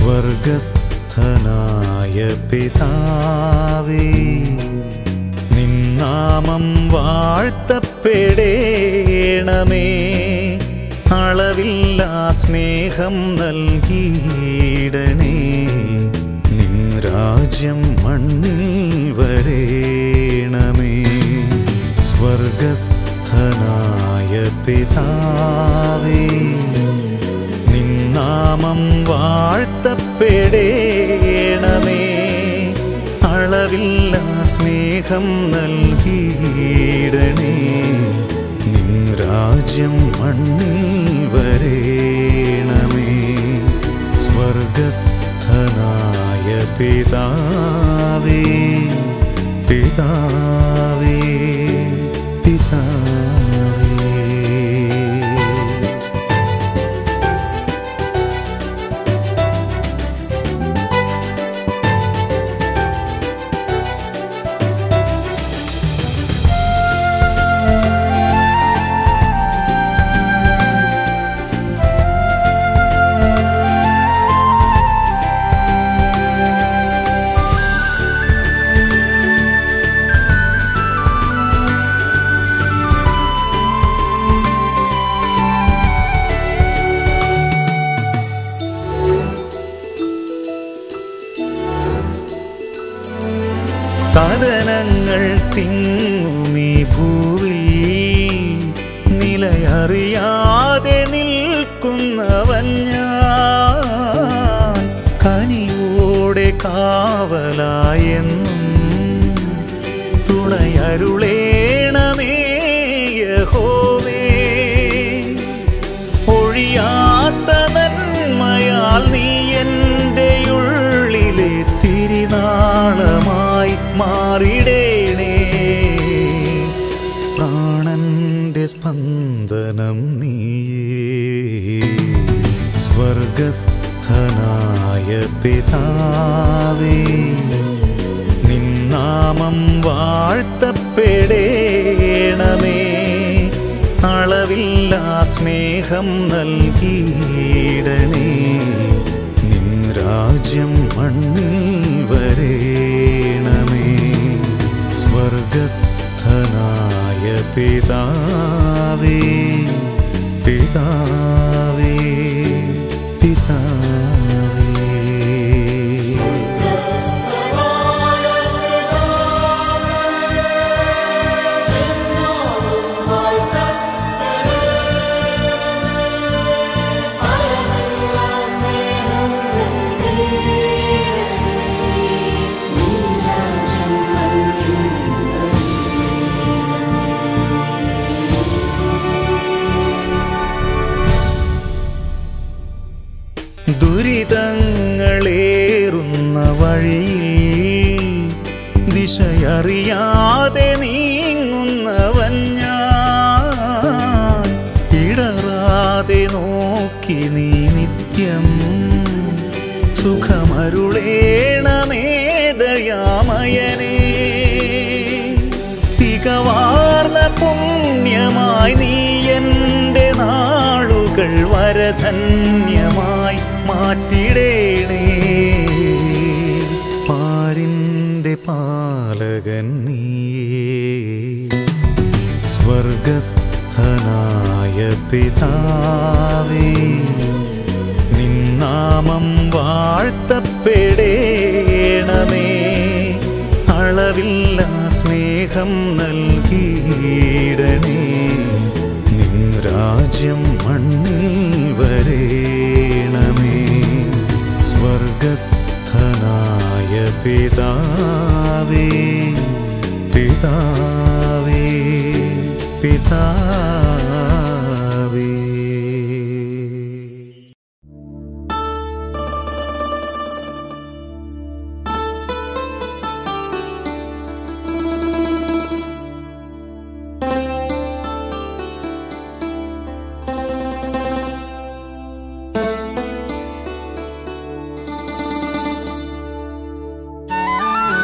സ്വർഗസ്ഥനായ പിതാവേ നിന്നാമം വാഴ്ത്തപ്പെടേണമേ അളവില്ലാ സ്നേഹം നൽകിയിടണേ നിൻ രാജ്യം മണ്ണിൽ വരേണമേ സ്വർഗസ്ഥനായ പിതാവേ നിന്നാമം വാഴ്ത്തപ്പെടേണമേ അളവില്ല സ്നേഹം നൽകിയിടണേ നിൻ രാജ്യം മണ്ണിൽ വരേണമേ സ്വർഗസ്ഥനായ പിതാവേ പിതാവേ പിതാവേ കഥനങ്ങൾ തിങ്ങുമീ ഭൂവിൽ നിലയറിയാതെ നിൽക്കുന്നവൻ ഞാൻ കനിയോടെ കാവലായെന്നും തുണയരുളേണമേ യഹോവേ ഒഴിയാത്ത നന്മയാൽ നീ എൻ്റെ ഉള്ളിലെ തിരിനാളമായി മാറിടേണേ പ്രാണന്റെ സ്പന്ദനം നീയേ സ്വർഗസ്ഥനായ പിതാവേ നിന്നാമം വാഴ്ത്തപ്പെടേണമേ അളവില്ല സ്നേഹം നൽകിയിടണേ നിൻ രാജ്യം മണ്ണിൽ വരേണമേ സ്വർഗസ്ഥനായ പിതാവേ പിതാവേ പിതാവേ ദുരിതങ്ങളേറുന്ന വഴിയിൽ ദിശയറിയാതെ നീങ്ങുന്നവൻ ഞാൻ ഇടറാതെ നോക്കി നീ നിത്യം സുഖമരുളേണമേ ദയാമയനേ തികവാർന്ന പുണ്യമായി നീ എൻ്റെ നാളുകൾ വരധന്യമായി മാറ്റിടേണേ പാരിൻ്റെ പാലകൻ നീയേ സ്വർഗസ്ഥനായ പിതാവേ നിന്നാമം വാഴ്ത്തപ്പെടേണമേ അളവില്ല സ്നേഹം നൽകിയിടണേ നിൻ രാജ്യം മണ്ണിൽ വരേണമേ സ്വർഗസ്ഥനായ പിതാവേ പിതാവേ പിതാവേ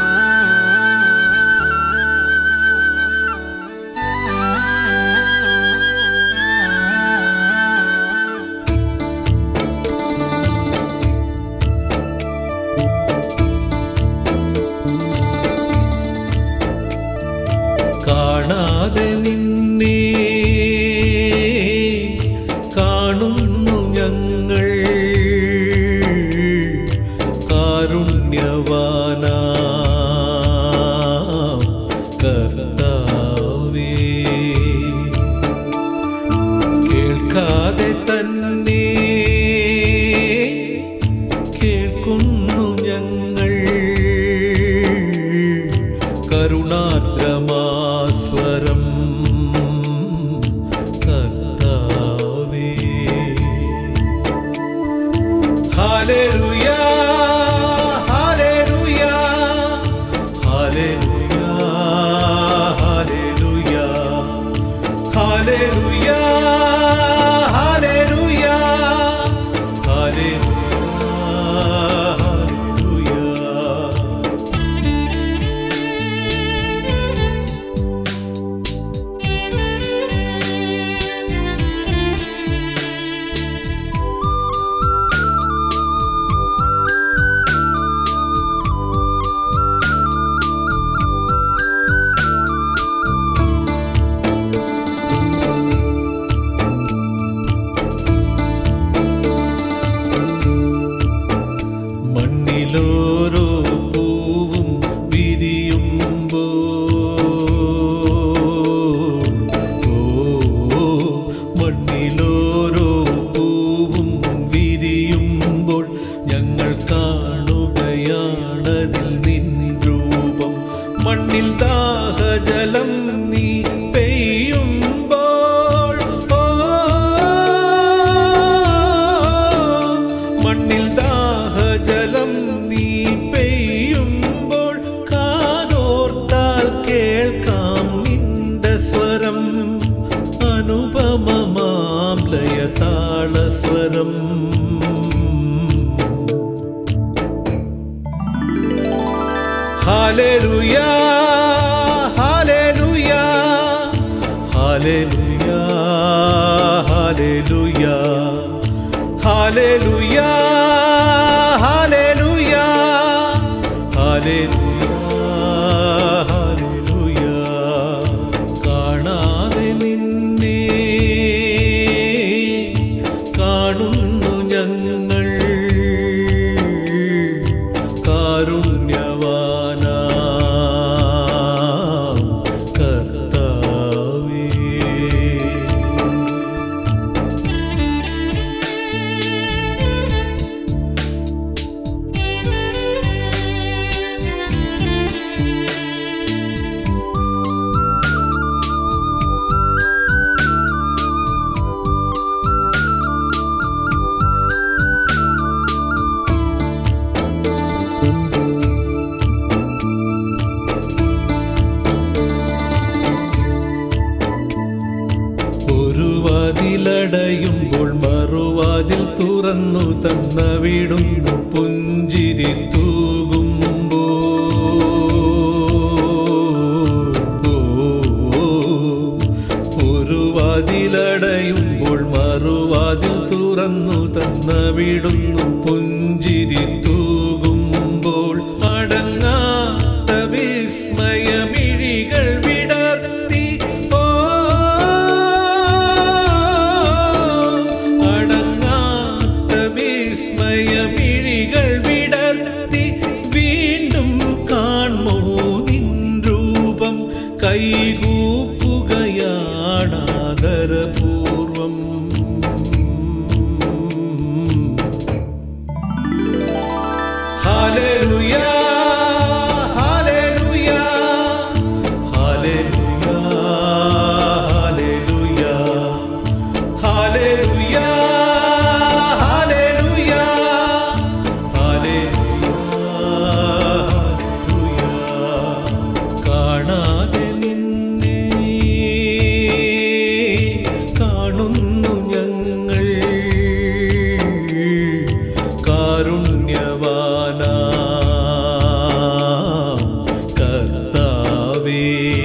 ആ കർത്താവേ കേൾക്കാതെ തന്നെ കേൾക്കുന്നു ഞങ്ങൾ കരുണാദ്രമാസ്വരം കർത്താവേ ഹാലേലുയാ ഹാലേലുയാ ഹാലേലുയാ ഹാലേലുയാ ഹാലേലുയാ ഹാലേലുയാ ഹാലേലുയാ ഹാലേലുയാ മണ്ണിലോരോ പൂവും വിരിയുമ്പോ ഓ മണ്ണിലോരോ പൂവും വിരിയുമ്പോൾ ഞങ്ങൾ കാണുകയാണതിൽ നിൻ രൂപം മണ്ണിൽ ദാഹജലം നീ പെയ്യുമ്പോൾ ഓ മണ്ണിൽ ദാഹജലം നീ പെയ്യുമ്പോൾ കാതോർത്താൽ കേൾക്കാം നിന്റെ സ്വരം അനുപമമാം ലയതാളസ്വരം ഹാലേലുയാ ഹാലേലുയാ ഹാലേലുയാ ഹാലേലുയാ ഹാലേലുയാ ഹാലേലുയാ ഹാലേലുയാ ഹാലേലുയാ കാണാതെ നിന്നെ കാണുന്നു ഞങ്ങൾ കാരുണ്യവാനാ കർത്താവേ ഒരു വാതിലടയുമ്പോൾ മറുവാതിൽ തുറന്നു തന്ന വിടുന്നു പുഞ്ചിരി തൂകുമ്പോ ഒരു വാതിലടയുമ്പോൾ മറുവാതിൽ തുറന്നു തന്ന വിടുന്നു പുഞ്ചിരി തൂകുമ്പോൾ അടങ്ങാത്ത വിസ്മയമിഴികൾ വിടർത്തി ഓ അടങ്ങാത്ത വിസ്മയമിഴികൾ വിടർത്തി വീണ്ടും കാൺമോ നിൻ രൂപം കൈകൂപ്പുകയാണാദരപൂർവം ഹാലേലുയാ ഹാലേലുയാ ഹാലേലുയാ ഹാലേലുയാ ഹാലേലുയാ ഹാലേലുയാ ഹാലേലുയാ കാണാതെ നിന്നെ കാണുന്നു ഞങ്ങൾ കാരുണ്യവാനാ കർത്താവേ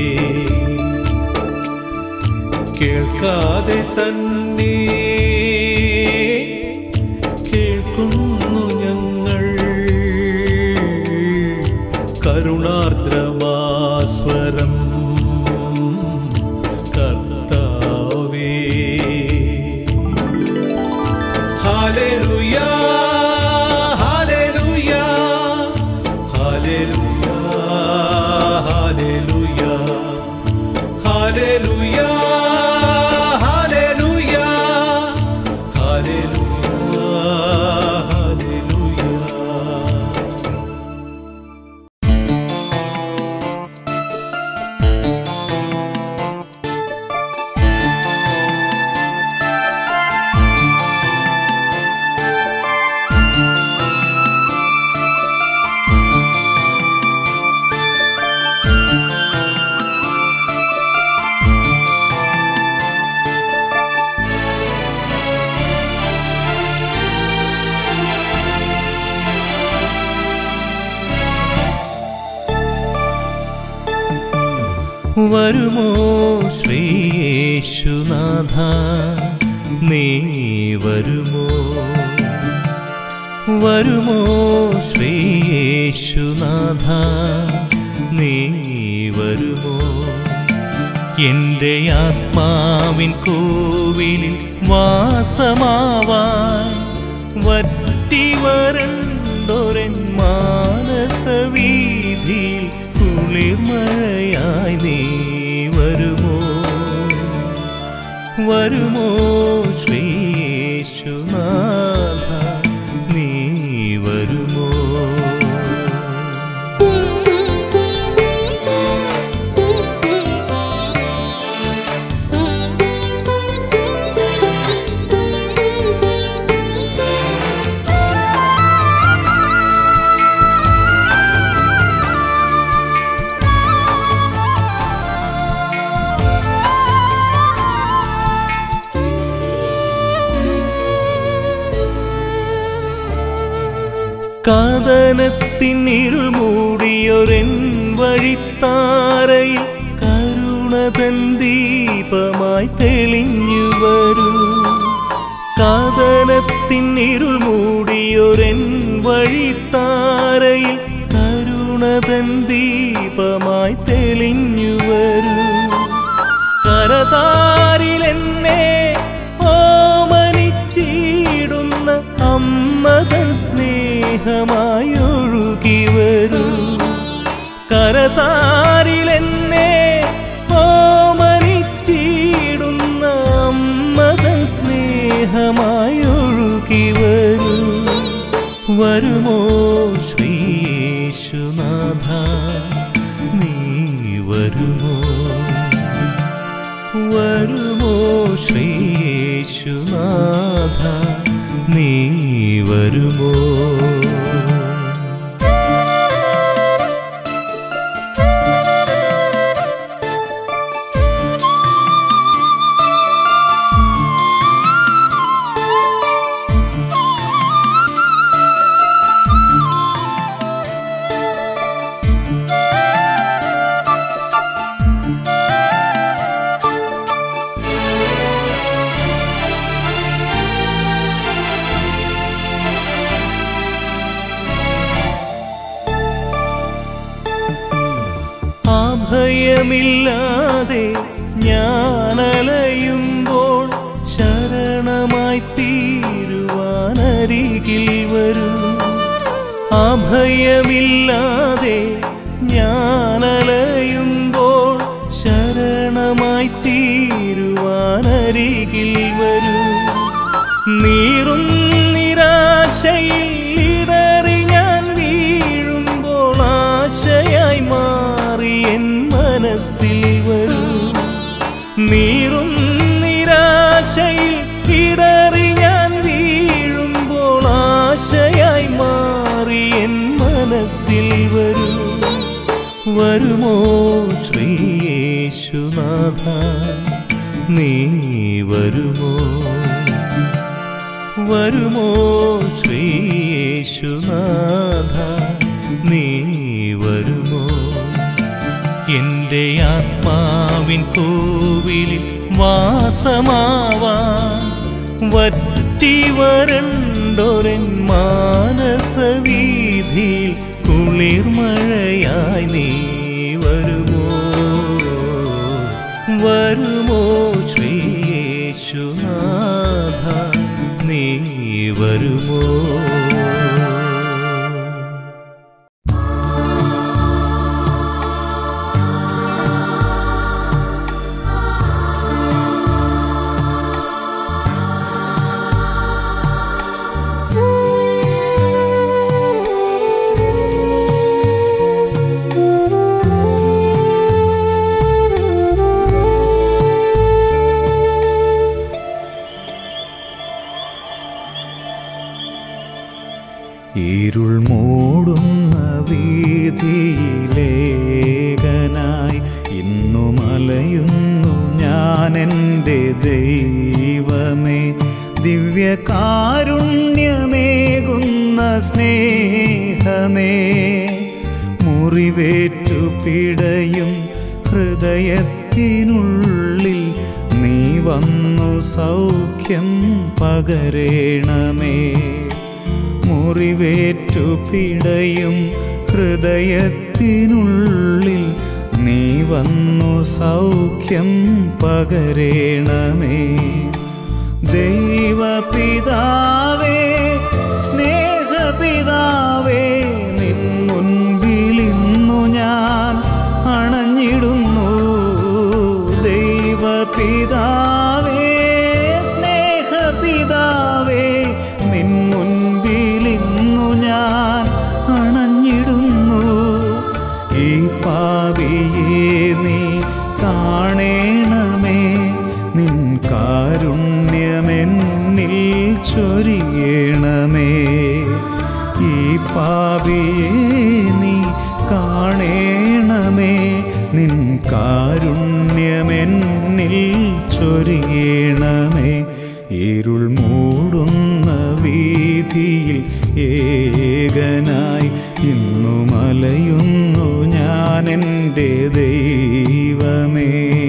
കേൾക്കാതെ തന്നെ കേൾക്കുന്നു ഞങ്ങൾ കരുണാർദ്രമാസ്വരം കർത്താവേ ഹാലേലുയാ ഹാലേലുയാ ഹാലേലുയാ ഹാലേലുയാ വരുമോ ശ്രീയേശുനാഥ നീ വരുമോ വരുമോ ശ്രീയേശുനാഥ നീ വരുമോ എൻ്റെ ആത്മാവിൻ കോവിലിൽ വാസമാവാൻ വറ്റി വരണ്ടൊരൻ മാനസവീതിയിൽ കുളിർമഴയായി നീ വരുമോ വരുമോ ശ്രീയേശുനാഥ നീ വരുമോ കാതനത്തിനിരുൾ മൂടിയൊരെൻ വഴിത്താരയിൽ കരുണതൻ ദീപമായി തെളിഞ്ഞു വരൂ കാതനത്തിനിരുൾ മൂടിയൊരെൻ വഴിത്താരയിൽ കരുണതൻ ദീപമായി തെളിഞ്ഞു വരൂ കരതാരിലെന്നെ ഓമനിച്ചിടുന്ന അമ്മതൻ സ്നേഹമായി ഒഴുകി വരൂ കരതാരിലെന്നെ ഓമനിച്ചിടുന്ന അമ്മതൻ സ്നേഹമായി ഒഴുകി വരൂ വരുമോ ശ്രീയേശുനാഥ നീ വരുമോ വരുമോ ശ്രീയേശുനാഥ നീ വരുമോ ആഭയമില്ലാതെ ഞാനലയുമ്പോൾ ശരണമായി തീരുവാനരികിൽ വരൂ അഭയമില്ലാതെ ഞാനലയുമ്പോൾ ശരണമായി തീരുവാനരികിൽ വരൂ നീറും നിരാശയിൽ ഇടറി ഞാൻ വീഴുമ്പോൾ ആശയായി മാറി എൻ മനസ്സിൽ വരൂ നീറും നിരാശയിൽ ഇടറി ഞാൻ വീഴുമ്പോൾ ആശയായി മാറി എൻ മനസ്സിൽ വരൂ വരുമോ ശ്രീയേശുനാഥ നീ വരുമോ വരുമോ ശ്രീയേശുനാഥ നീ വരുമോ എൻ്റെ ആത്മാവിൻ കോവിലിൽ വാസമാവാൻ വറ്റി വരണ്ടൊരൻ മാനസവീതിയിൽ കുളിർമഴയായി നീ വരുമോ വരുമോ ശ്രീയേശുനാഥ നീ വരുമോ ഇരുൾ മൂടുന്ന വീതിയിലേകനായി ഇന്നു മലയുന്നു ഞാൻ എൻ്റെ ദൈവമേ ദിവ്യകാരുണ്യമേകുന്ന സ്നേഹമേ മുറിവേറ്റു പിടയും ഹൃദയത്തിനുള്ളിൽ നീ വന്നു സൗഖ്യം പകരേണമേ മുറിവേറ്റു പിടയും ഹൃദയത്തിനുള്ളിൽ നീ വന്നു സൗഖ്യം പകരേണമേ ദൈവപിതാവേ സ്നേഹപിതാവേ നിൻ മുൻപിലിന്നു ഞാൻ അണഞ്ഞിടുന്നു ദൈവപിതാവേ സ്നേഹപിതാവേ നിൻ മുൻപിലിന്നു ഞാൻ അണഞ്ഞിടുന്നു ഈ പാപിയെ നീ കാണേണമേ നിൻ കാരുണ്യമെന്നിൽ ചൊരിയണമേ ഈ പാപിയെ നീ കാണേണമേ നിൻ കാരുണ്യമെന്നിൽ ചൊരിയണമേ ഇരുൾ മൂടുന്ന വീതിയിൽ ഏകനായി ഇന്നു മലയുന്നു ഞാൻ എൻ്റെ ദൈവമേ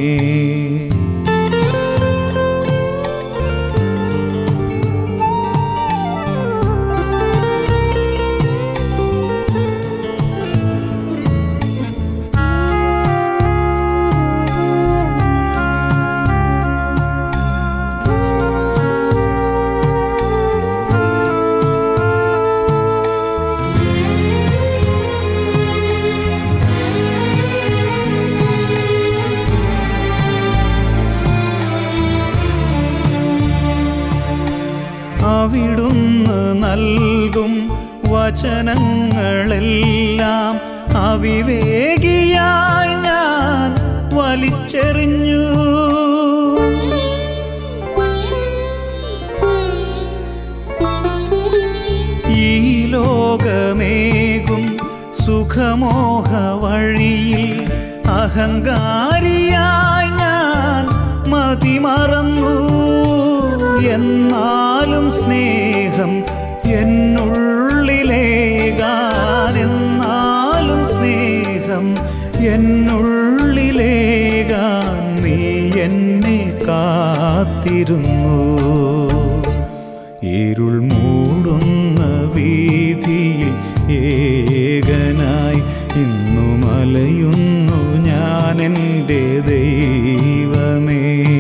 അവിടുന്ന് നൽകും വചനങ്ങളെല്ലാം അവിവേകിയായി ഞാൻ വലിച്ചെറിഞ്ഞു ഈ ലോകമേകും സുഖമോഹ വഴിയിൽ അഹങ്കാരിയായി ഞാൻ മതിമറന്നു എന്നാലും സ്നേഹം എന്നുള്ളിലേകാൻ എന്നാലും സ്നേഹം എന്നുള്ളിലേകാൻ നീ എന്നെ കാത്തിരുന്നു ഇരുൾ മൂടുന്ന വീതിയിൽ ഏകനായി ഇന്നു മലയുന്നു ഞാൻ എൻ്റെ ദൈവമേ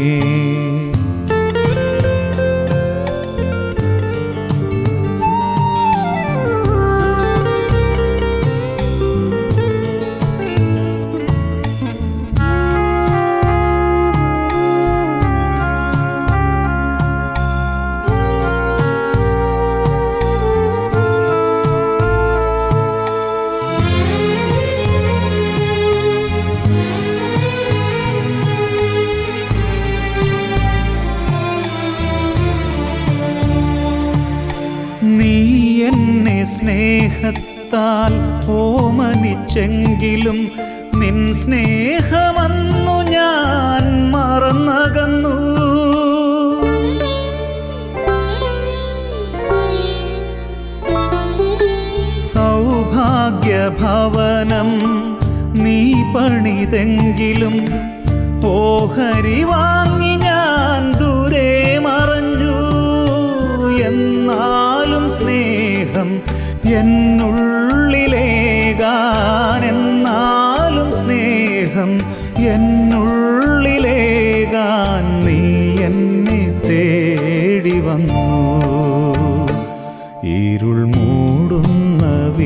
നീ എന്നെ സ്നേഹത്താൽ ഓമനിച്ചെങ്കിലും നിൻ സ്നേഹമന്നു ഞാൻ മറന്നകന്നു സൗഭാഗ്യഭവനം നീ പണിതെങ്കിലും ഓഹരി വാങ്ങി ഞാൻ ദൂരെ മറഞ്ഞു എന്നാലും സ്നേഹം എന്നുള്ളിലേകാൻ എന്നാലും സ്നേഹം എന്നുള്ളിലേകാൻ നീ എന്നെ തേടി വന്നു ഇരുൾ മൂടുന്ന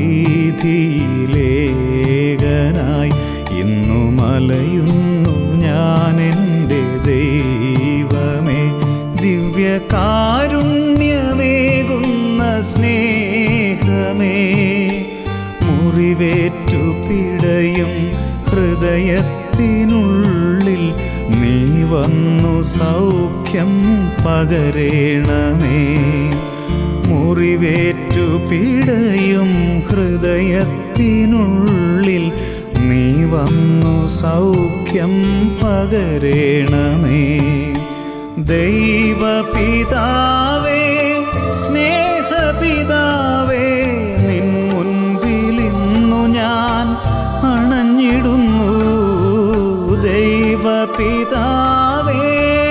വീതിയിലേകനായി ഇന്നു മലയുന്നു ഞാൻ എൻ്റെ ദൈവമേ ദിവ്യകാരുണ്യമേകുന്ന സ്നേഹമേ മുറിവേറ്റു പിടയും ഹൃദയത്തിനുള്ളിൽ നീ വന്നു സൗഖ്യം പകരേണമേ മുറിവേറ്റു പിടയും ഹൃദയത്തിനുള്ളിൽ നീ വന്നു സൗഖ്യം പകരേണമേ ദൈവപിതാവേ സ്നേഹപിതാവേ നിൻ മുൻപിലിന്നു ഞാൻ അണഞ്ഞിടുന്നു പിതാവേ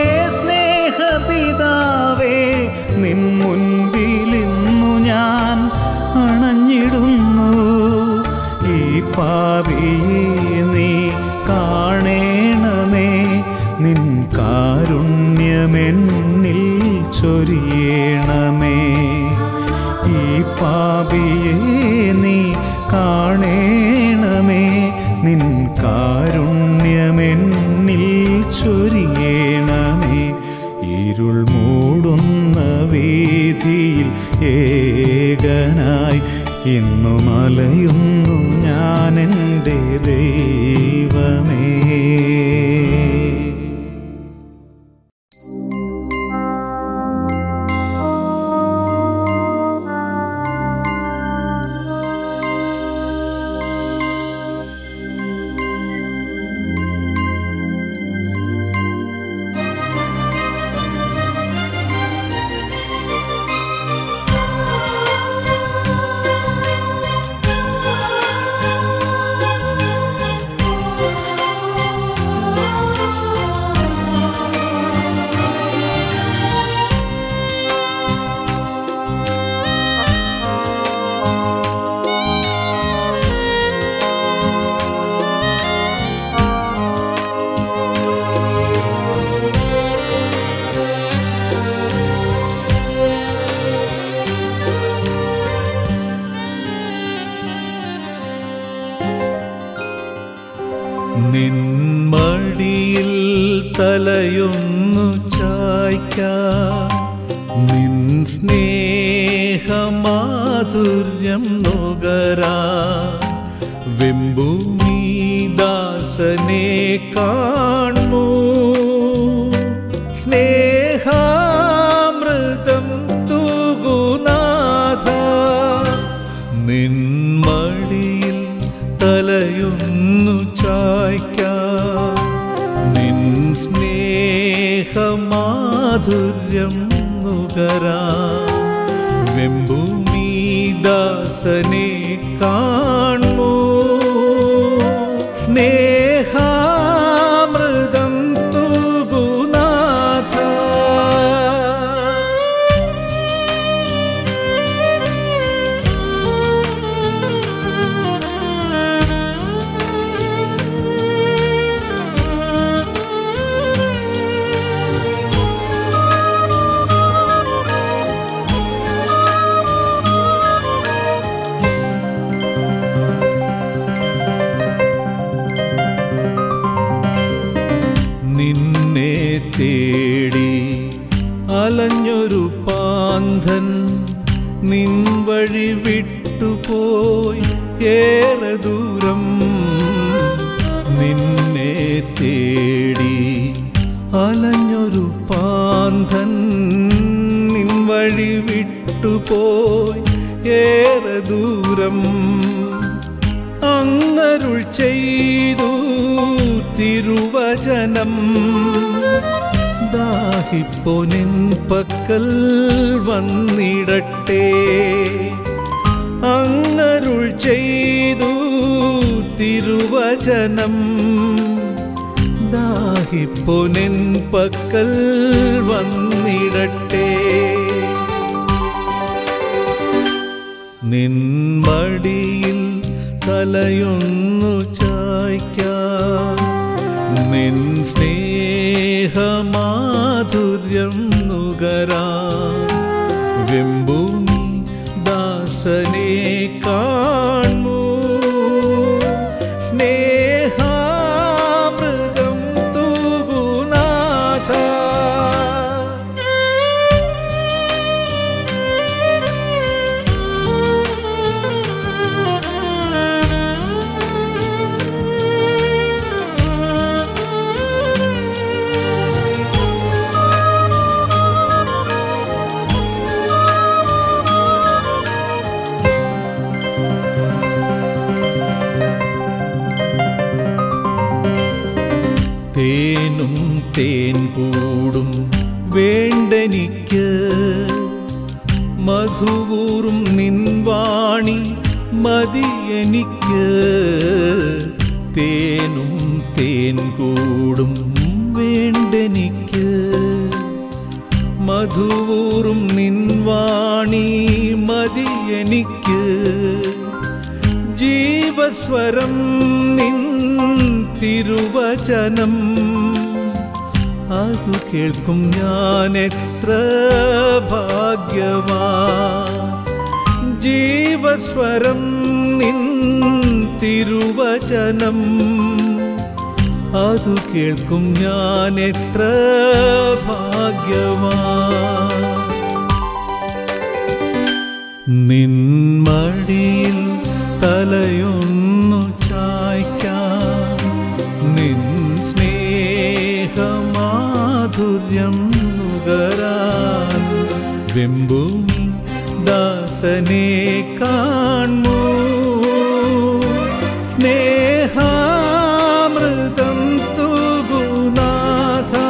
സ്നേഹപിതാവേ നിൻ മുൻപിലിന്നു ഞാൻ അണഞ്ഞിടുന്നു ഈ പാപിയെ നീ കാണേണമേ നിൻ കാരുണ്യമെന്നിൽ ചൊരിയണമേ ഈ പാപിയെ നീ കാണേണമേ നിൻ കാരുണ്യമെന്നിൽ ചൊരിയണമേ ഇരുൾ മൂടുന്ന വീതിയിൽ ഏകനായി ഇന്നു മലയുന്നു ഞാൻ എൻ്റെ ദൈവമേ നിൻമടിയിൽ തലയൊന്നു ചായ്ക്കാൻ നിൻ സ്നേഹമാധുര്യം നുകരാ വെമ്പൂമി ദാസനെ കാണൂ സ്നേഹാമൃതം തൂകുനാഥ നിൻമടിയിൽ തലയൊന്നു ചായ്ക്കാൻ നിൻ സ്നേഹമാധുര്യം നുകരാ വെമ്പൂമി ദാസനെ കാണൂ സ്നേഹാമൃതം തൂകുനാഥ നിന്നെ തേടി അലഞ്ഞൊരു പാന്തൻ നിൻ വഴി വിട്ടുപോയി ഏറെ ദൂരം നിന്നെ തേടി അലഞ്ഞൊരു പാന്തൻ നിൻ വഴി വിട്ടുപോയി ഏറെ ദൂരം അങ്ങരുൾ ചെയ്തു തിരുവചനം ദാഹിപ്പൊനിൻ പക്കൽ വന്നിടട്ടെ അങ്ങരുൾ ചെയ്തു തിരുവചനം ദാഹിപ്പൊനിൻ പക്കൽ വന്നിടട്ടെ നിൻമടിയിൽ തലയൊന്നു ചായ്ക്കാൻ നിൻ സ്നേഹമാധുര്യം നുകരാ വെമ്പൂമി ദാസനെ കാണൂ സ്നേഹാമൃതം തൂകുനാഥ തേനും തേൻ കൂടും വേണ്ടെനിക്ക് മധുവൂറും നിൻവാണി മതി എനിക്ക് തേനും തേൻ കൂടും വേണ്ട വേണ്ടെനിക്ക് മധുവൂറും നിൻവാണി മതി എനിക്ക് ജീവസ്വരം നിൻ തിരുവചനം അതു കേൾക്കും ഞാൻ എത്ര ഭാഗ്യവാ ജീവസ്വരം നിൻ തിരുവചനം അതു കേൾക്കും ഞാൻ എത്ര ഭാഗ്യവാ നിൻമടിയിൽ തലയൊന്നു ചായ്ക്കാൻ നിൻ സ്നേഹമാധുര്യം നുകരാൻ വെമ്പുമി ദാസനെ കാൺമൂ സ്നേഹാമൃതം തുകുനാഥ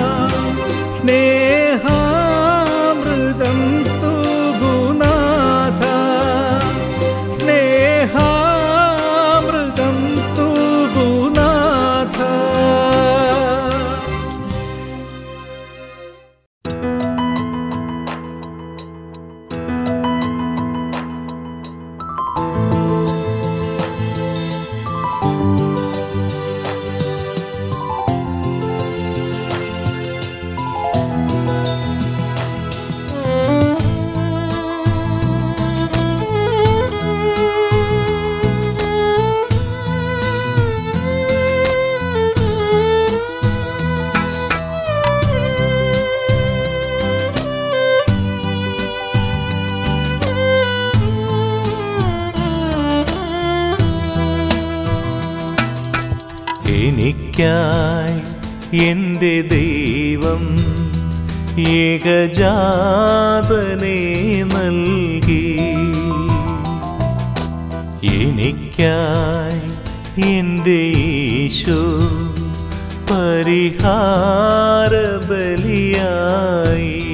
സ്നേഹാമൃതം തുകുനാഥ സ്നേഹാമൃതം തുകുനാഥ എനിക്കായി എൻ്റെ ദൈവം ഏകജാതനെ നൽകി എനിക്കായി എൻ്റെ ഈശോ പരിഹാര ബലിയായി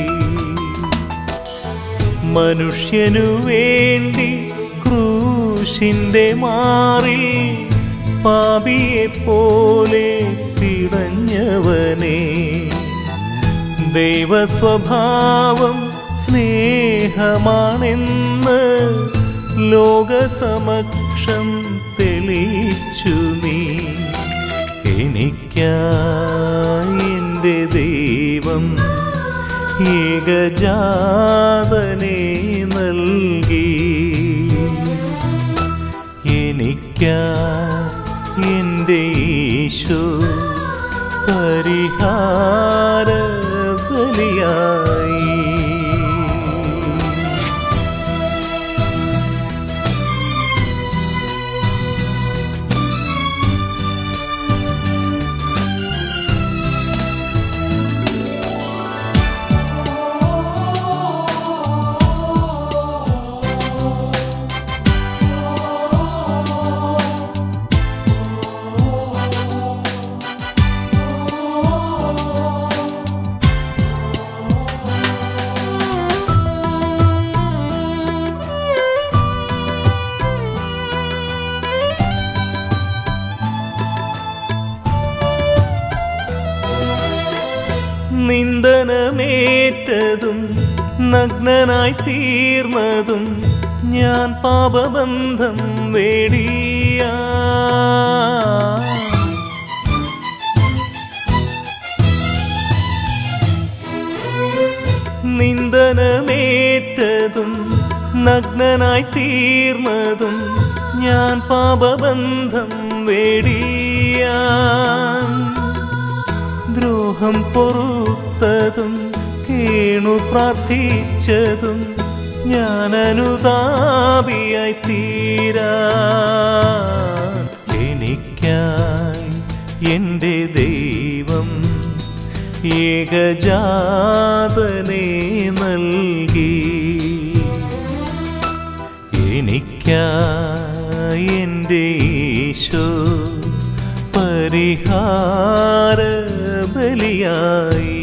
മനുഷ്യനു വേണ്ടി ക്രൂശിന്റെ മാറിൽ പാപിയെ പോലെ പിടഞ്ഞവനെ ദൈവസ്വഭാവം സ്നേഹമാണെന്ന് ലോകസമക്ഷം തെളിയിച്ചു നീ എനിക്കായി എൻ്റെ ദൈവം ഏകജാതനെ നൽകി എനിക്കാ എൻ്റെ ഈശോ പരിഹാര ബലിയായി നിന്ദനമേറ്റതും നഗ്നനായി തീർന്നതും ഞാൻ പാപബന്ധം വേടിയ നിന്ദനമേറ്റതും നഗ്നനായി തീർന്നതും ഞാൻ പാപബന്ധം വേടിയാൻ ദ്രോഹം പൊറുത്തതും കേണു പ്രാർത്ഥിച്ചതും ഞാൻ അനുതാപിയായി തീരാ എനിക്കായി എൻ്റെ ദൈവം ഏകജാതനെ നൽകി എനിക്കായി എൻ്റെ ഈശോ പരിഹാര ബലിയായി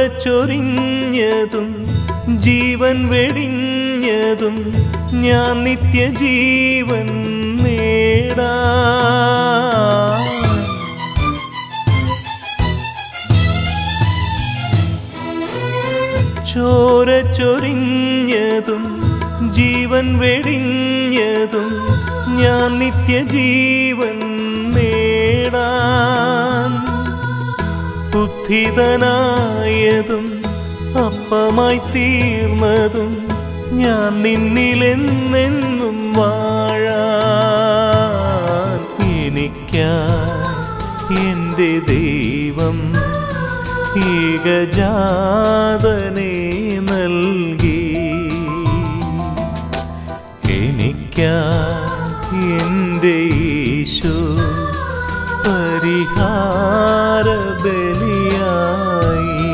ചൊരിഞ്ഞതും ജീവൻ വെടിഞ്ഞതും ഞാൻ നിത്യജീവൻ നേടാ ചോര ചൊരിഞ്ഞതും ജീവൻ വെടിഞ്ഞതും ഞാൻ നിത്യജീവൻ നേടാൻ ബുദ്ധിതനായതും അപ്പമായി തീർന്നതും ഞാൻ നിന്നിലെന്നെന്നും വാഴാൻ എനിക്കാ എൻ്റെ ദൈവം ഏകജാതനെ നൽകി എനിക്കാ എൻ്റെ യേശു പരിഹാര ബലിയായി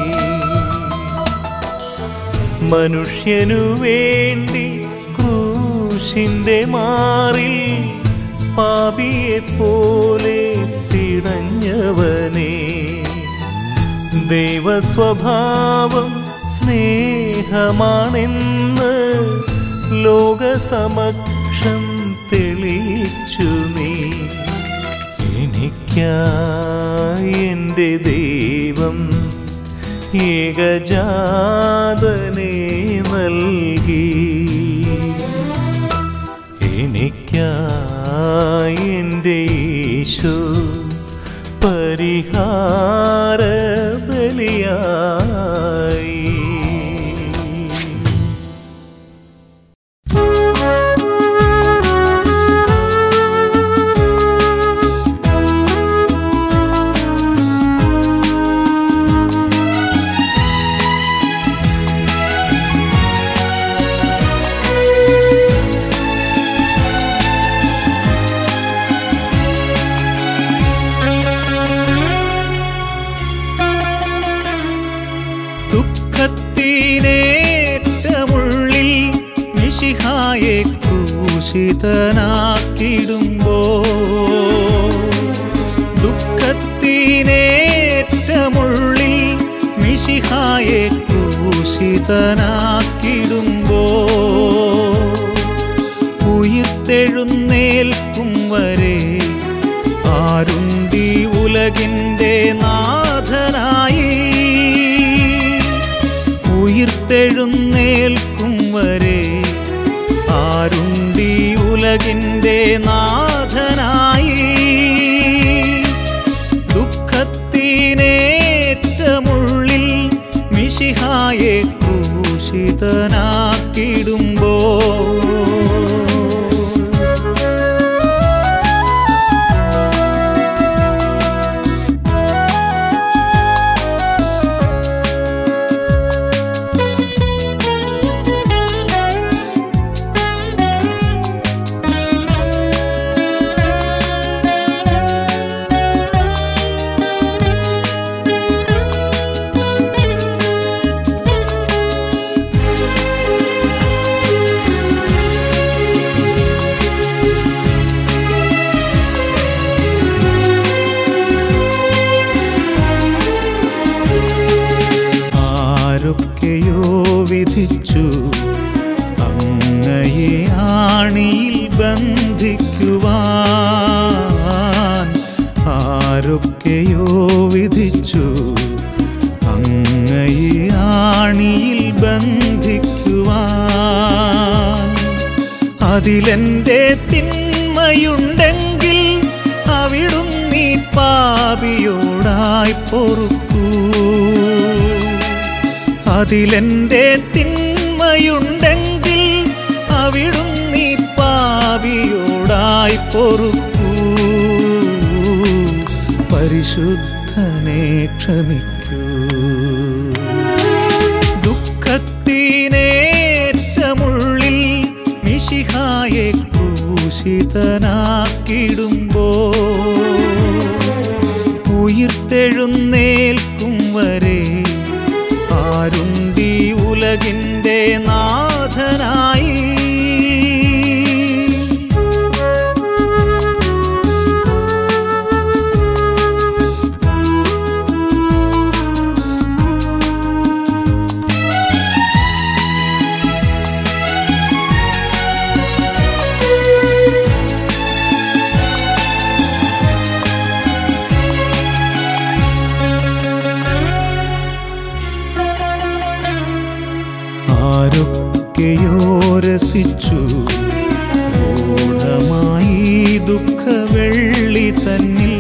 മനുഷ്യനു വേണ്ടി ക്രൂശിന്റെ മാറിൽ പാപിയെ പോലെ തിടഞ്ഞവനെ ദൈവസ്വഭാവം സ്നേഹമാണെന്ന് ലോകസമക്ഷം തെളിയിച്ചു നീ എനിക്കായി എൻ്റെ ദൈവം ഏകജാതനെ നൽകി എനിക്കായി എൻ്റെ യേശു പരിഹാര ബലിയായി ദുഃഖത്തിനേറ്റമുള്ളിൽ മിശിഹായെ ക്രൂശിതനാക്കിടുമ്പോ ദുഃഖത്തിനേറ്റമുള്ളിൽ മിശിഹായെ ക്രൂശിതനാക്കിടുമ്പോ ഉയിർത്തെഴുന്നേൽക്കും വരെ ആരുണ്ടി ഉലകിൻ്റെ നാഥനായി ഉയിർത്തെഴുന്നേൽക്കും വരെ ആരുണ്ടി ഉലകിൻ്റെ നാഥനായി ദുഃഖത്തിനേറ്റമുള്ളിൽ മിശിഹായെ ക്രൂശിതനാക്കിടുമ്പോ ആരൊക്കെയോ വിധിച്ചു അങ്ങയെ ആണിയിൽ ബന്ധിക്കുവാൻ ആരൊക്കെയോ വിധിച്ചു അങ്ങയെ ആണിയിൽ ബന്ധിക്കുവാൻ അതിലെന്റെ തിന്മയുണ്ടെങ്കിൽ അവിടുന്നീ പാപിയോടായി പൊറുക്കൂ അതിലെന്റെ തിന്മയുണ്ടെങ്കിൽ അവിടുന്നീ പാപിയോടായി പൊറുക്കൂ പരിശുദ്ധനെ ക്ഷമിക്കൂ ദുഃഖത്തിനേറ്റമുള്ളിൽ മിശിഹായെ ക്രൂശിതനാക്കിടുമ്പോ ഉയിർത്തെഴുന്നേൽക്കും വരെ ആരുണ്ടി ഉലകിൻ്റെ നാഥനായി ആരൊക്കെയോ രസിച്ചു ഗൂഢമായി ദുഃഖവെള്ളി തന്നിൽ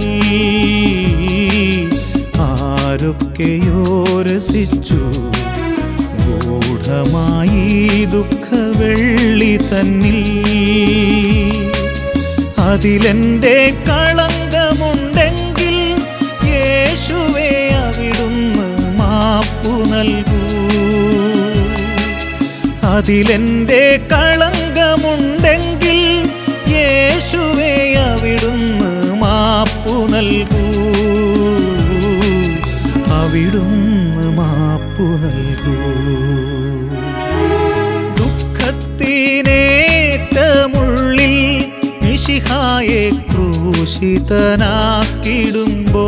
ആരൊക്കെയോ രസിച്ചു ഗൂഢമായി ദുഃഖവെള്ളി തന്നിൽ അതിലെന്റെ കളങ്കമുണ്ടെങ്കിൽ യേശുവേ അവിടുന്ന് മാപ്പു നൽകൂ അതിലെന്റെ കളങ്കമുണ്ടെങ്കിൽ യേശുവേ അവിടുന്ന് മാപ്പു നൽകൂ അവിടുന്ന് മാപ്പു നൽകൂ ദുഃഖത്തിനേറ്റമുള്ളിൽ മിശിഹായെ ക്രൂശിതനാക്കിടുമ്പോ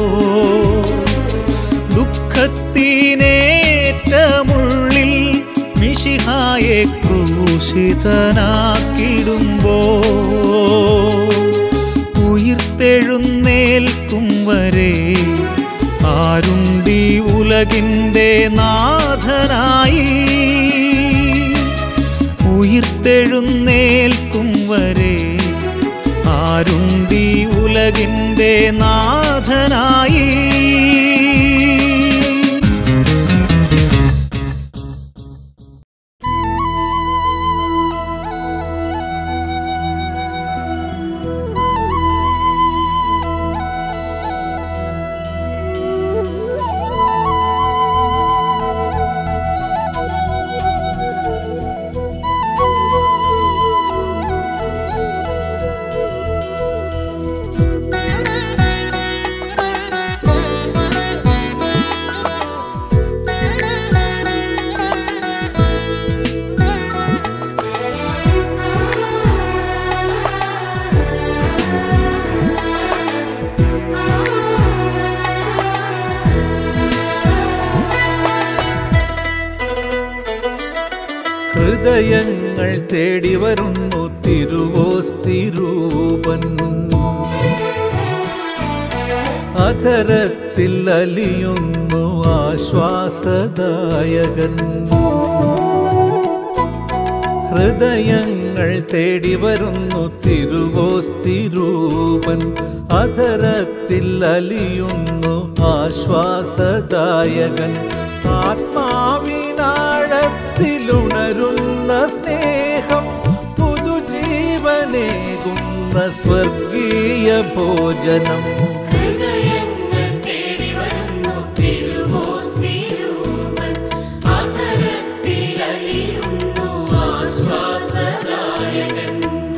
ദുഃഖത്തിനേറ്റമുള്ളിൽ മിശിഹായെ ക്രൂശിതനാക്കിടുമ്പോ ഉയിർത്തെഴുന്നേൽക്കും വരെ ആരുണ്ടി ഉലകിൻ്റെ നാഥനായി ഉയിർത്തെഴുന്നേൽക്കും വരെ ആരുണ്ടി ഉലകിൻ്റെ നാഥനായി ഹൃദയങ്ങൾ തേടി വരുന്നു തിരുവോസ്തിരൂപൻ അധരത്തിൽ അലിയുന്നു ആശ്വാസദായകൻ ഹൃദയങ്ങൾ തേടി വരുന്നു തിരുവോസ്തിരൂപൻ അധരത്തിൽ അലിയുന്നു ആശ്വാസദായകൻ ആത്മാവിനാഴത്തിലുണരുന്ന സ്നേഹം പുതുജീവനേകുന്ന സ്വർഗീയ ഭോജനം ഹൃദയങ്ങൾ തേടി വരുന്നു തിരുവോസ്തിരൂപൻ അധരത്തിൽ അലിയുന്നു ആശ്വാസദായകൻ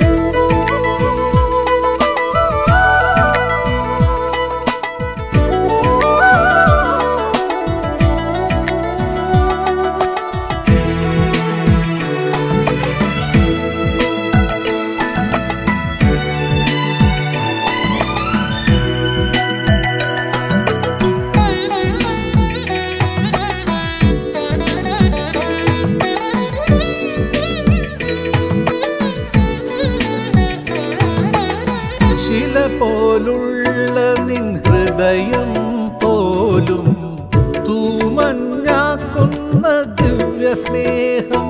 ശില പോലുള്ള നിൻ ഹൃദയം പോലും തൂമഞ്ഞാക്കുന്ന ദിവ്യ സ്നേഹം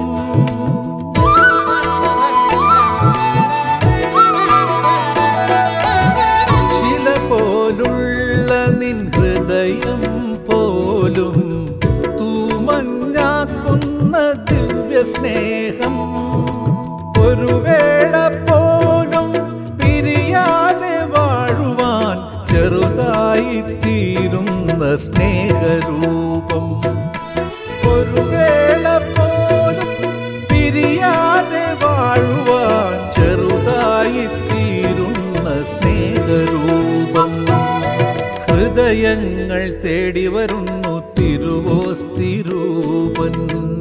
ശില പോലുള്ള നിൻ ഹൃദയം പോലും തൂമഞ്ഞാക്കുന്ന ദിവ്യ സ്നേഹം ഒരു വേള പോലും പിരിയാതെ വാഴുവാൻ ചെറുതായി തീരുന്ന സ്നേഹരൂപം ഒരു വേള പോലും പിരിയാതെ വാഴുവാൻ ചെറുതായി തീരുന്ന സ്നേഹരൂപം ഹൃദയങ്ങൾ തേടി വരുന്നു തിരുവോസ്തിരൂപൻ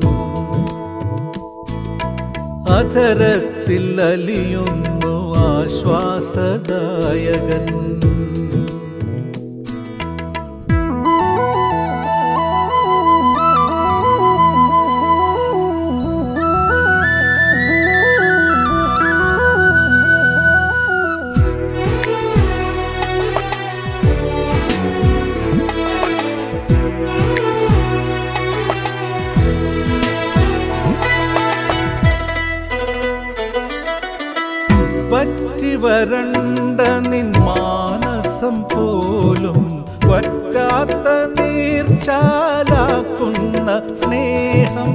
അധരത്തിൽ അലിയുന്നു ആശ്വാസദായകൻ വരണ്ട നിൻ മാനസം പോലും വറ്റാത്ത നീർച്ചാലാക്കുന്ന സ്നേഹം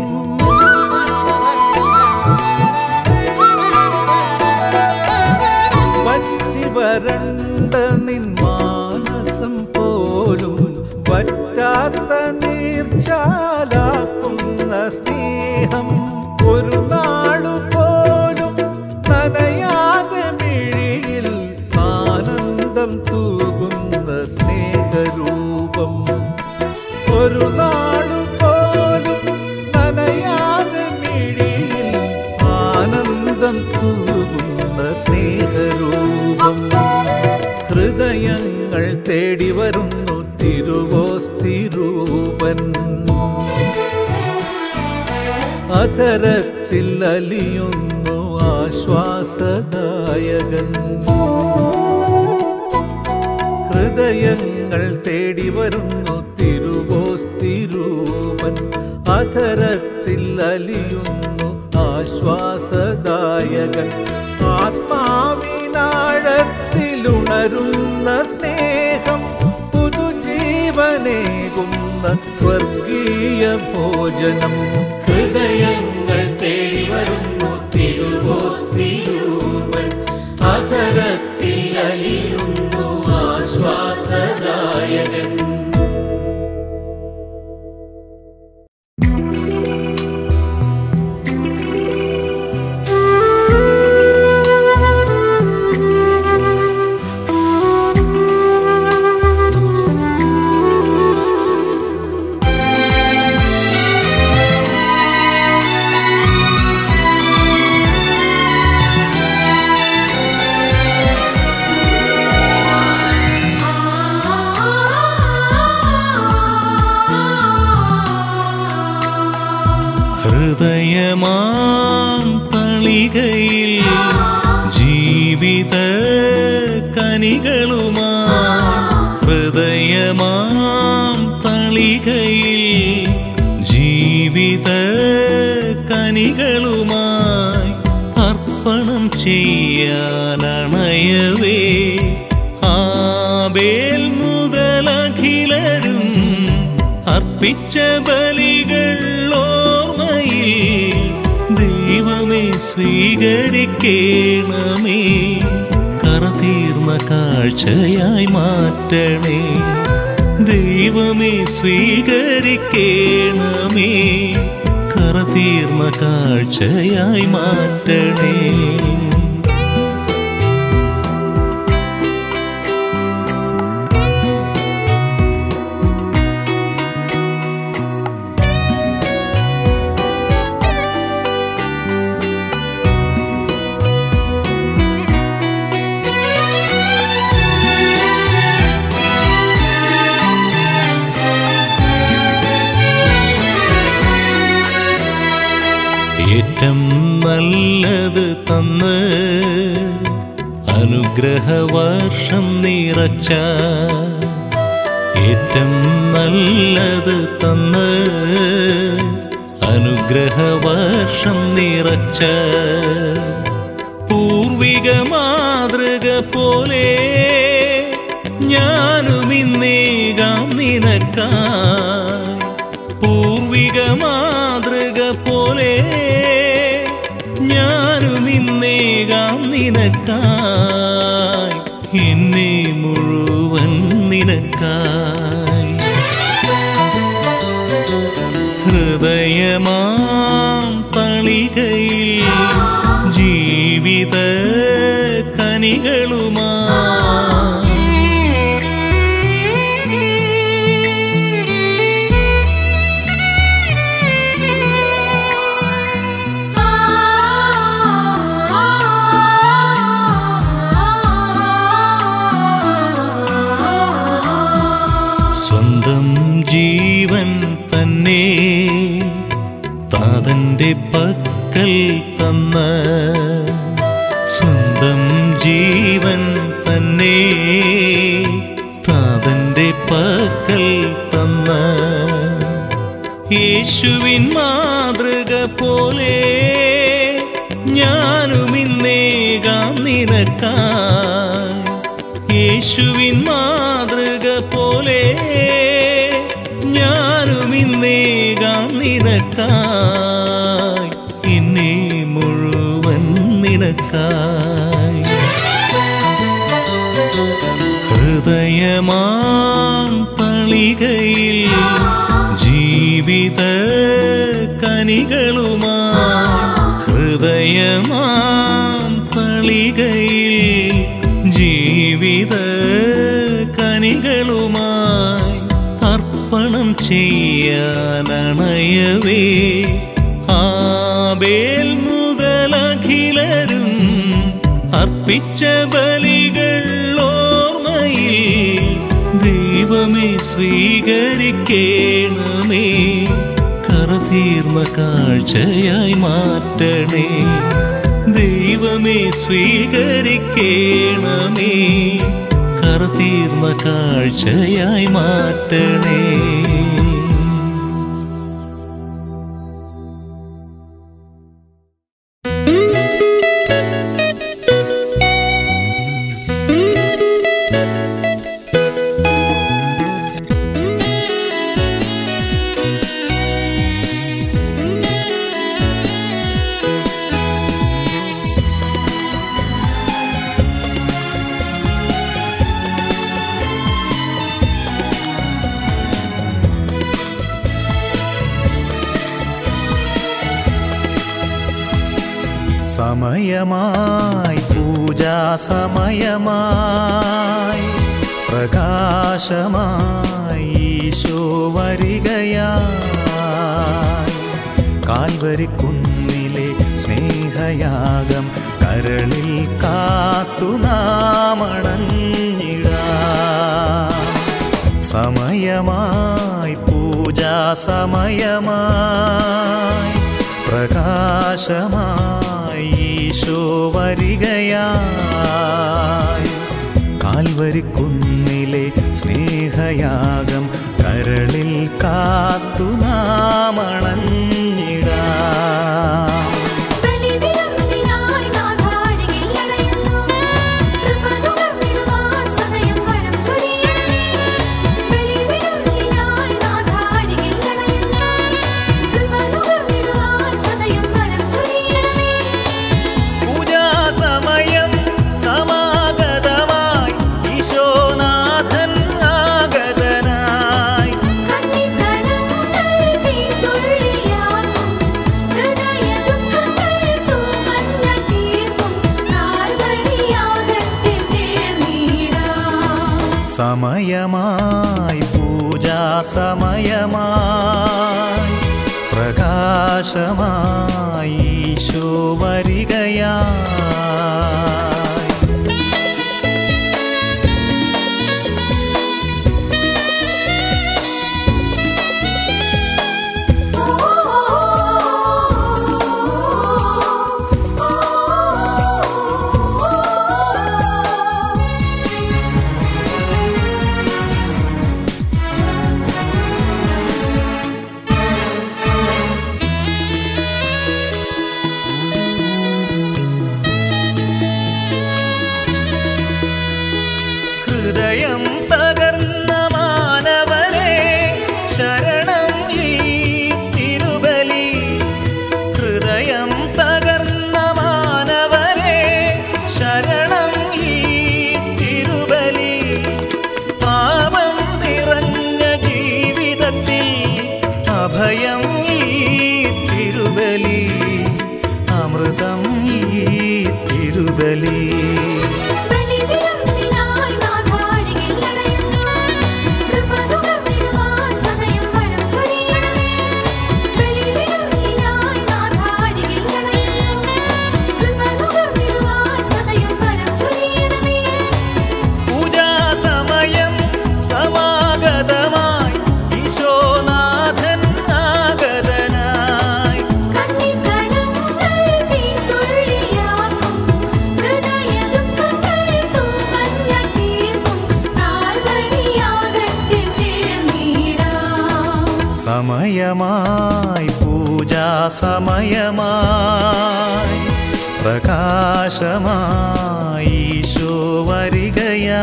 വറ്റി വരണ്ട നിൻ മാനസം പോലും വറ്റാത്ത നീർച്ചാലാക്കുന്ന സ്നേഹം ഒരു നാളു പോലും നനയാതെ മിഴിയിൽ ആനന്ദം തൂകുന്ന സ്നേഹരൂപം ഒരു നാളു പോലും നനയാതെ മിഴിയിൽ ആനന്ദം തൂകുന്ന സ്നേഹരൂപം ഹൃദയങ്ങൾ തേടി വരുന്നു തിരുവോസ്തിരൂപൻ അധരത്തിൽ അലിയുന്നു ആശ്വാസദായകൻ ഹൃദയങ്ങൾ തേടി വരുന്നു തിരുവോസ്തിരൂപൻ അധരത്തിൽ അലിയുന്നു ആശ്വാസദായകൻ ആത്മാവിനാഴത്തിലുണരുന്ന സ്നേഹം പുതുജീവനേകുന്ന സ്വർഗീയ ഭോജനം ഹൃദയങ്ങൾ തേടി വരുന്നു തിരുവോസ്തിരൂപൻ അധരത്തിൽ അലിയുന്നു ആശ്വാസദായകൻ ഹൃദയമാം തളികയിൽ ജീവിത കനികളുമാ ഹൃദയമാം തളികയിൽ ജീവിത കനികളുമായി അർപ്പണം ചെയ്യാനണയവേ ആബേൽ മുതലഖിലരും അർപ്പിച്ച ബലികൾ ഓർമ്മയിൽ ദൈവമേ സ്വീകരിക്കേണമേ കറതീർന്ന കാഴ്ചയായി മാറ്റണേ ദൈവമേ സ്വീകരിക്കേണമേ കറതീർന്ന കാഴ്ചയായി മാറ്റണേ ഏറ്റം നല്ലത് തന്ന് അനുഗ്രഹവർഷം നിറച്ച ഏറ്റം നല്ലത് തന്ന് അനുഗ്രഹവർഷം നിറച്ച പൂർവിക മാതൃക പോലെ ഞാനും ഇന്നേകാം നിനക്കായി പൂർവിക മാതൃക പോലെ ഞാനും ഇന്നേകാം നിനക്കായി എന്നെ മുഴുവൻ നിനക്കായി ഹൃദയമാം തളികയിൽ ജീവിത കനികളുമാ സ്വന്തം ജീവൻ തന്നെ താതന്റെ പക്കൽ തന്ന സ്വന്തം ജീവൻ തന്നെ താതന്റെ പക്കൽ തന്ന യേശുവിൻ മാതൃക പോലെ ഞാനും ഇന്നേകാം നിനക്കായി യേശുവിൻ മാതൃക പോലെ ഞാനും ഇന്നേകാം നിനക്കായി എന്നെ മുഴുവൻ നിനക്കായി ഹൃദയമാം തളികയിൽ ജീവിത കനികളുമാ ഹൃദയമാം തളികയിൽ ജീവിത കനികളുമായി അർപ്പണം ചെയ്യാനണയവേ ആബേൽ മുതലഖിലരും അർപ്പിച്ച ബലികൾ ഓർമ്മയിൽ ദൈവമേ സ്വീകരിക്കേണമേ കറതീർന്ന കാഴ്ചയായി മാറ്റണേ ദൈവമേ സ്വീകരിക്കേണമേ കറതീർന്ന കാഴ്ചയായി മാറ്റണേ സമയമായി പൂജാ സമയമായി പ്രകാശമായി ഈശോ വരികയായി കാൽവരിക്കുന്നിലെ സ്നേഹയാഗം കരളിൽ കാത്തു നാമണഞ്ഞിടാം സമയമായി പൂജാ സമയമായി പ്രകാശമായി ഈശോ വരികയായി കാൽവരിക്കുന്നിലെ സ്നേഹയാഗം കരളിൽ കാത്തു നാമണഞ്ഞിടാം ബലിവിരുന്നിനായി നാഥാരികിൽ അണയുന്നു. കൃപ നുകർന്നിടുവാൻ സദയം വരം ചൊരിയണമേ. ബലിവിരുന്നിനായി നാഥാരികിൽ അണയുന്നു. കൃപ നുകർന്നിടുവാൻ സദയം വരം ചൊരിയണമേ. പൂജാസമയം സമാഗതമായി ഈശോനാഥൻ ആഗതനായി കണ്ണിക്കടങ്ങൾ തീത്തുള്ളിയാക്കും. ഹൃദയദുഃഖങ്ങൾ തൂമഞ്ഞ തീർക്കും. കാൽവരിയാഗത്തിൽ ചേർന്നിടാം. സമയമായി പൂജാസമയമായി പ്രകാശമായി ഈശോ വരികയായി ഹൃദയം തകർന്ന മാനവരെ ശരണം ഈ തിരുബലി ഹൃദയം തകർന്ന മാനവരെ ശരണം ഈ തിരുബലി പാപം നിറഞ്ഞ ജീവിതത്തിൽ അഭയം ഈ തിരുബലി അമൃതം ഈ തിരുബലി ബലിവിരുന്നിനായി നാഥാരികിൽ അണയുന്നു. കൃപ നുകർന്നിടുവാൻ സദയം വരം ചൊരിയണമേ. ബലിവിരുന്നിനായി നാഥാരികിൽ അണയുന്നു. കൃപ നുകർന്നിടുവാൻ സദയം വരം ചൊരിയണമേ. പൂജാസമയം സമാഗതമായി ഈശോനാഥൻ ആഗതനായി കണ്ണിക്കടങ്ങൾ തീത്തുള്ളിയാക്കും. ഹൃദയദുഃഖങ്ങൾ തൂമഞ്ഞ തീർക്കും. കാൽവരിയാഗത്തിൽ ചേർന്നിടാം. സമയമായി പൂജാസമയമായി പ്രകാശമായി ഈശോ വരികയായി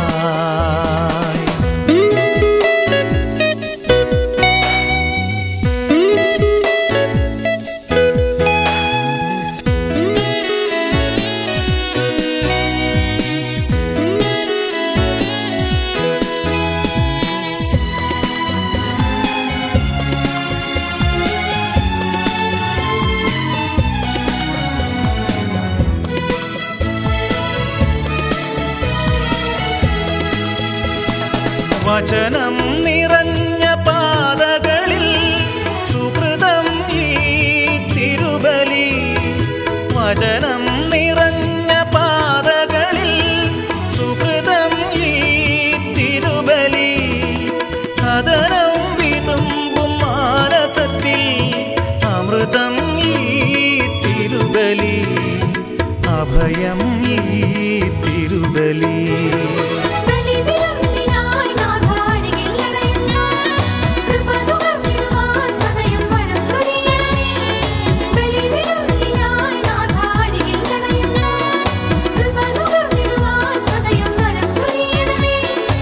വചനം നിറഞ്ഞ പാതകളിൽ സുഹൃതം ഈ തിരുബലി വചനം നിറഞ്ഞ പാതകളിൽ സുഹൃതം ഈ തിരുബലി കഥനം വിതുമ്പും മാനസത്തിൽ അമൃതം ഈ തിരുബലി അഭയം ഈ തിരുബലി ബലിവിരുന്നിനായി നാഥാരികിൽ അണയുന്നു. കൃപ നുകർന്നിടുവാൻ സദയം വരം ചൊരിയണമേ. ബലിവിരുന്നിനായി നാഥാരികിൽ അണയുന്നു. കൃപ നുകർന്നിടുവാൻ സദയം വരം ചൊരിയണമേ.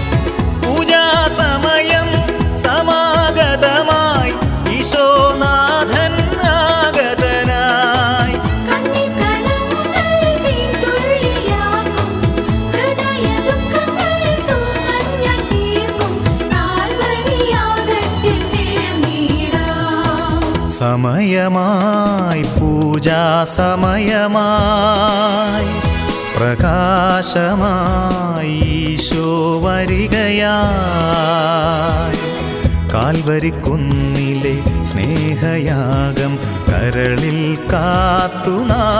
പൂജാസമയം സമാഗതമായി ഈശോനാഥൻ ആഗതനായി കണ്ണിക്കടങ്ങൾ തീതുള്ളിയാക്കും. ഹൃദയദുഃഖങ്ങൾ തൂമഞ്ഞ തീർക്കും. കാൽവരിയാഗത്തിൽ ചേർന്നിടാം. സമയമായി പൂജാസമയമായി പ്രകാശമായി ഈശോ വരികയായി കാൽവരിക്കുന്നിലെ സ്നേഹയാഗം കരളിൽ കാത്തു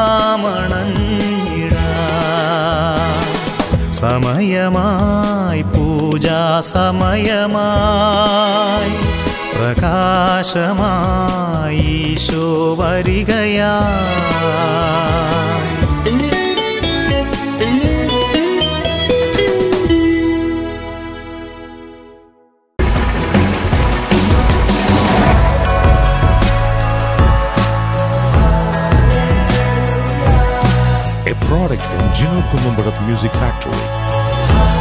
നാമണഞ്ഞിടാം സമയമായി പൂജാസമയമായി പ്രകാശമായി Isho വരികയായി a product from Gino Columbarat Music Factory.